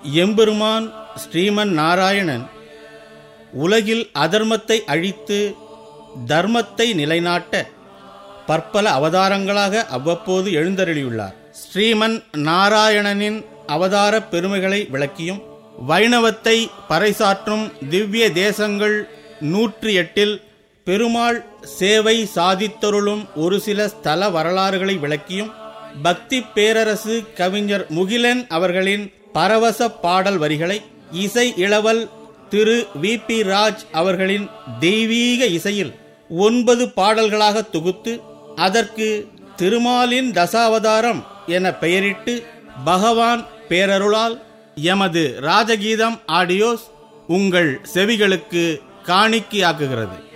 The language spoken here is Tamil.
எம்பெருமான் ஸ்ரீமன் நாராயணன் உலகில் அதர்மத்தை அழித்து தர்மத்தை நிலைநாட்ட பற்பல அவதாரங்களாக அவ்வப்போது எழுந்தருளியுள்ளார் ஸ்ரீமன் நாராயணனின் அவதார பெருமைகளை விளக்கியும் வைணவத்தை பறைசாற்றும் திவ்ய தேசங்கள் நூற்றி எட்டில் பெருமாள் சேவை சாதித்தருளும் ஒரு சில ஸ்தல வரலாறுகளை விளக்கியும் பக்தி பேரரசு கவிஞர் முகிலன் அவர்களின் பரவச பாடல் வரிகளை இசை இளவல் திரு வி பி ராஜ் அவர்களின் தெய்வீக இசையில் ஒன்பது பாடல்களாக தொகுத்து அதற்கு திருமாலின் தசாவதாரம் என பெயரிட்டு பகவான் பேரருளால் எமது ராஜகீதம் ஆடியோஸ் உங்கள் செவிகளுக்கு காணிக்கையாக்குகிறது